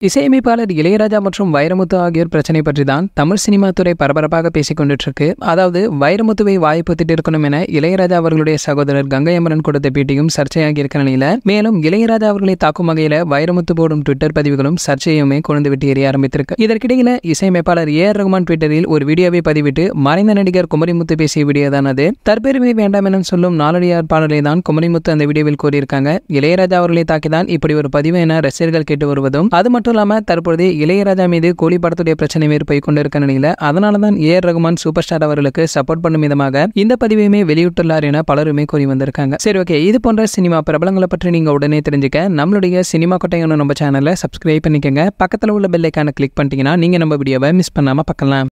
இசையமைப்பாளர் இளையராஜா மற்றும் வைரமுத்து ஆகியோர் பிரச்சனை பற்றி தான் தமிழ் சினிமா துறை பரபரப்பாக பேசிக் கொண்டுட்டு இருக்கு அதாவது வைரமுத்துவை வாய்ப்புத்திட்டு இருக்கணும் என இளையராஜா அவர்களுடைய சகோதரர் கங்கை அமரன் கொடுத்த பேட்டியும் சர்ச்சையாகி இருக்கிற நிலையில மேலும் இளையராஜா அவர்களை தாக்கும் வகையில வைரமுத்து போடும் ட்விட்டர் பதிவுகளும் சர்ச்சையுமே கொழுந்து விட்டு எரிய ஆரம்பித்திருக்கு இதற்கிடையில இசையமைப்பாளர் ஏ ஆர் ரகுமான் ட்விட்டரில் ஒரு வீடியோவை பதிவிட்டு மறைந்த நடிகர் குமரிமுத்து பேசிய வீடியோ தான் அது தற்பெருமை வேண்டாம் என சொல்லும் நாளடியார் பாடலை தான் குமரிமுத்து அந்த வீடியோவில் கூறியிருக்காங்க இளையராஜா அவர்களை தாக்கிதான் இப்படி ஒரு பதிவு என ரசிகர்கள் கேட்டு வருவதும் அது மட்டும் இல்லாம தற்பொழுது இளையராஜா மீது கோழி படத்துடைய பிரச்சனை வேறு போய் கொண்டிருக்க நிலையில அதனால தான் A R Rahman super star அவர்களுக்கு சப்போர்ட் பண்ணும் விதமாக இந்த பதிவையுமே வெளியிட்டுள்ளார் என பலருமே கூறி வந்திருக்காங்க சரி ஓகே இது போன்ற சினிமா பிரபலங்களை பற்றி நீங்க உடனே தெரிஞ்சுக்க நம்மளுடைய சினிமா கொட்டையான நம்ம சேனலை சப்ஸ்கிரைப் பண்ணிக்கங்க பக்கத்தில் உள்ள பெல் ஐக்கானை கிளிக் பண்ணிட்டீங்கன்னா நீங்க நம்ம வீடியோவை மிஸ் பண்ணாம பார்க்கலாம்